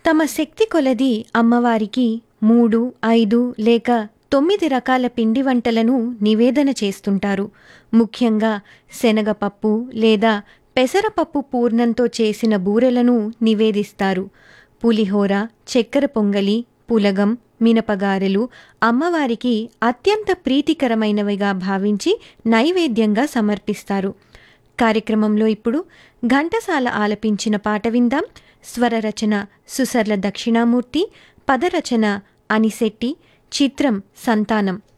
తమ శక్తి కొలది అమ్మవారికి మూడు ఐదు లేక తొమ్మిది రకాల పిండి వంటలను నివేదన చేస్తుంటారు ముఖ్యంగా శనగపప్పు లేదా పెసరపప్పు పూర్ణంతో చేసిన బూరెలను నివేదిస్తారు పులిహోర చక్కెర పొంగలి పులగం మినపగారెలు అమ్మవారికి అత్యంత ప్రీతికరమైనవిగా భావించి నైవేద్యంగా సమర్పిస్తారు కార్యక్రమంలో ఇప్పుడు ఘంటసాల ఆలపించిన పాట విందాం స్వరరచన సుసర్ల దక్షిణామూర్తి పదరచన అనిశెట్టి చిత్రం సంతానం